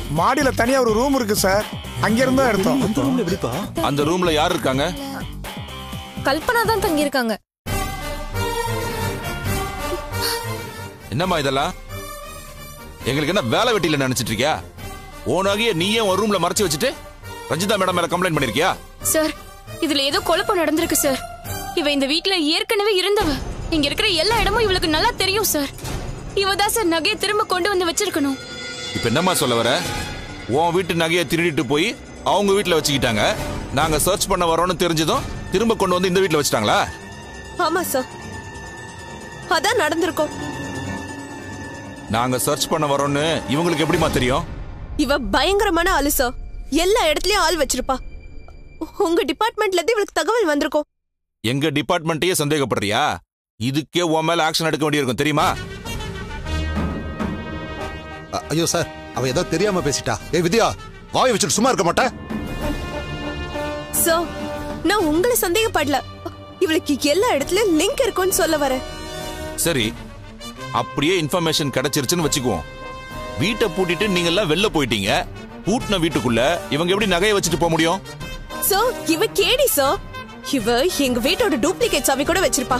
மாடியில தனியா ஒரு ரூம் இருக்கு சார் அங்கிருந்து தான் எடுத்தோம் அந்த ரூம்ல எப்படிப்பா அந்த ரூம்ல யார் இருக்காங்க கல்பனா தான் தங்கியிருக்காங்க என்னம்மா இதெல்லாம் எங்களுக்கு என்ன வேலை வெட்டியில நினைச்சிட்டு இருக்கியா ஓனாகிய நீயே ஒரு ரூம்ல மறைச்சு வச்சுட்டு ரஞ்சிதா மேடம் மேல கம்ப்ளைண்ட் பண்ணிருக்கியா சார் இதுல ஏதோ குழப்பம் நடந்திருக்கு சார் இவ இந்த வீட்ல ஏற்கனவே இருந்தவ இங்க இருக்கிற எல்லா இடமும் இவளுக்கு நல்லா தெரியும் சார் இவ தான் சார் நகையை திரும்ப கொண்டு வந்து வச்சிருக்கணும் இப்ப என்னம்மா சொல்ல வர உன் வீட்டு நகையை திருடிட்டு போய் அவங்க வீட்டுல வச்சுக்கிட்டாங்க நாங்க சர்ச் பண்ண வரோம்னு தெரிஞ்சதும் திரும்ப கொண்டு வந்து இந்த வீட்டுல வச்சிட்டாங்களா ஆமா சார் அதான் நடந்திருக்கும் நாங்க சர்ச் பண்ண வரோம்னு இவங்களுக்கு எப்படிமா தெரியும் இவ பயங்கரமான ஆளு சார் எல்லா இடத்துலயும் ஆள் வச்சிருப்பா உங்க டிபார்ட்மெண்ட்ல இருந்து இவளுக்கு தகவல் வந்திருக்கும் எங்க டிபார்ட்மெண்ட்டையே சந்தேகப்படுறியா இதுக்கே உன் மேல ஆக்ஷன் எடுக்க வேண்டியிருக்கும் தெரியுமா அ- ஐயோ சார் அவ ஏதோ தெரியாம பேசிட்டா ஏய் வித்யா வாயை வச்சுட்டு சும்மா இருக்க மாட்டேன் சார் நான் உங்களை சந்தேகப்படல இவளுக்கு எல்லா இடத்துலயும் லிங்க் இருக்கும்னு சொல்ல வரேன் சரி அப்படியே இன்ஃபர்மேஷன் கிடைச்சிருச்சுன்னு வச்சுக்குவோம் வீட்டை பூட்டிட்டு நீங்க எல்லாம் வெளில போயிட்டீங்க பூட்டின வீட்டுக்குள்ள இவங்க எப்படி நகையை வச்சுட்டு போக முடியும் சோ இவ கேடி சார் இவ எங்க வீட்டோட டூப்ளிகேட் சாவி கூட வச்சிருப்பா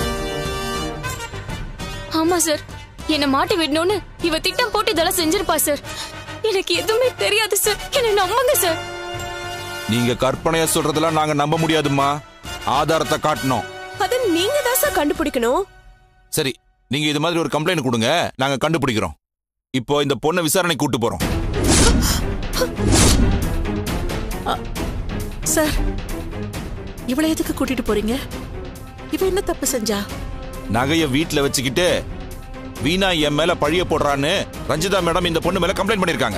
ஆமா சார் என்ன மாட்டி விடணும்னு இவ திட்டம் போட்டு இதெல்லாம் செஞ்சிருப்பா சார் எனக்கு எதுவுமே தெரியாது சார் என்ன நம்புங்க சார் நீங்க கற்பனையா சொல்றதெல்லாம் நாங்க நம்ப முடியாதும்மா ஆதாரத்தை காட்டணும் அத நீங்க தான் சார் கண்டுபிடிக்கணும் சரி நீங்க இது மாதிரி ஒரு கம்ப்ளைண்ட் கொடுங்க நாங்க கண்டுபிடிக்கிறோம் இப்போ இந்த பொண்ணை விசாரணை கூட்டு போறோம் சார் இவளை எதுக்கு கூட்டிட்டு போறீங்க இவ என்ன தப்பு செஞ்சா நகைய வீட்ல வச்சுக்கிட்டு வீணா என் மேல பழிய போடுறான்னு ரஞ்சிதா மேடம் இந்த பொண்ணு மேல கம்ப்ளைண்ட் பண்ணிருக்காங்க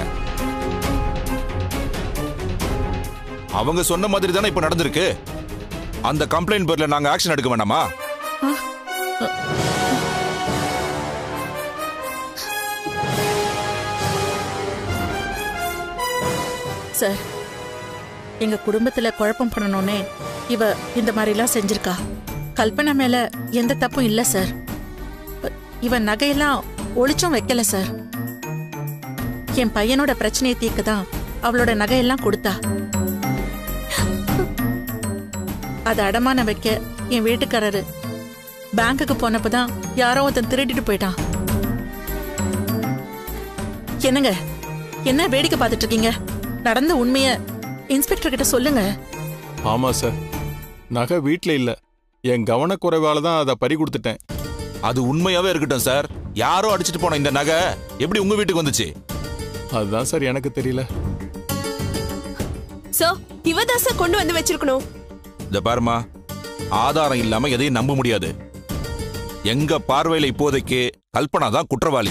அவங்க சொன்ன மாதிரி தானே இப்ப நடந்திருக்கு அந்த கம்ப்ளைண்ட் பேர்ல நாங்க ஆக்ஷன் எடுக்க வேண்டாமா சார் எங்க குடும்பத்துல குழப்பம் பண்ணணும்னே இவ இந்த மாதிரிலாம் செஞ்சிருக்கா கல்பனா மேல எந்த தப்பும் இல்ல சார் இவ நகையெல்லாம் ஒளிச்சும் வைக்கல சார் என் பையனோட பிரச்சனையை தீர்க்க தான் அவளோட நகையெல்லாம் கொடுத்தா அதை அடமான வைக்க என் வீட்டுக்காரரு பேங்க்குக்கு போனப்பதான் யாரோ ஒருத்தன் திருடிட்டு போயிட்டான் என்னங்க என்ன வேடிக்கை பார்த்துட்டு இருக்கீங்க நடந்த உண்மைய இன்ஸ்பெக்டர் கிட்ட சொல்லுங்க ஆமா சார் நகை வீட்ல இல்ல என் கவனக்குறைவால தான் அதை பறி கொடுத்துட்டேன் அது உண்மையாவே இருக்கட்டும் சார் யாரோ அடிச்சிட்டு போன இந்த நகை எப்படி உங்க வீட்டுக்கு வந்துச்சு அதுதான் சார் எனக்கு தெரியல சோ இவ தான் சார் கொண்டு வந்து வச்சிருக்கணும் இந்த பாருமா ஆதாரம் இல்லாம எதையும் நம்ப முடியாது எங்க பார்வையில இப்போதைக்கு கல்பனா தான் குற்றவாளி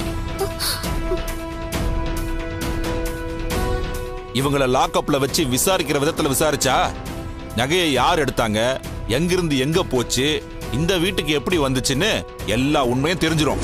இவங்கள லாக்அப்ல வச்சு விசாரிக்கிற விதத்துல விசாரிச்சா நகையை யார் எடுத்தாங்க எங்கிருந்து எங்க போச்சு இந்த வீட்டுக்கு எப்படி வந்துச்சுன்னு எல்லா உண்மையும் தெரிஞ்சிரும்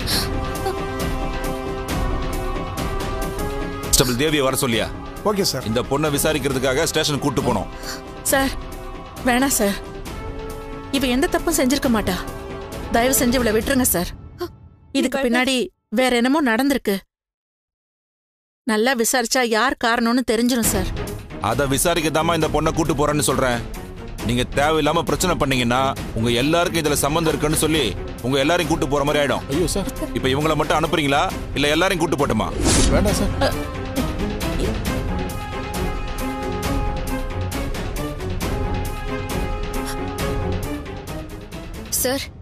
கான்ஸ்டபிள் தேவியை வர சொல்லியா ஓகே சார் இந்த பொண்ணை விசாரிக்கிறதுக்காக ஸ்டேஷன் கூட்டு போனோம் சார் வேணாம் சார் இவ எந்த தப்பும் செஞ்சிருக்க மாட்டா தயவு செஞ்சு இவளை விட்டுருங்க சார் இதுக்கு பின்னாடி வேற என்னமோ நடந்திருக்கு நல்லா விசாரிச்சா யார் காரணம்னு தெரிஞ்சிரும் சார் அத விசாரிக்கதாமா இந்த பொண்ணை கூட்டு போறேன்னு சொல்றேன் நீங்க தேவையில்லாம பிரச்சனை பண்ணீங்கன்னா உங்க எல்லாருக்கும் இதுல சம்மந்தம் இருக்குன்னு சொல்லி உங்க எல்லாரையும் கூட்டு போற மாதிரி ஆயிடும் ஐயோ சார் இப்ப இவங்கள மட்டும் அனுப்புறீங்களா இல்ல எல்லாரையும் கூட்டு போட்டுமா வேண்டாம் சார் சார்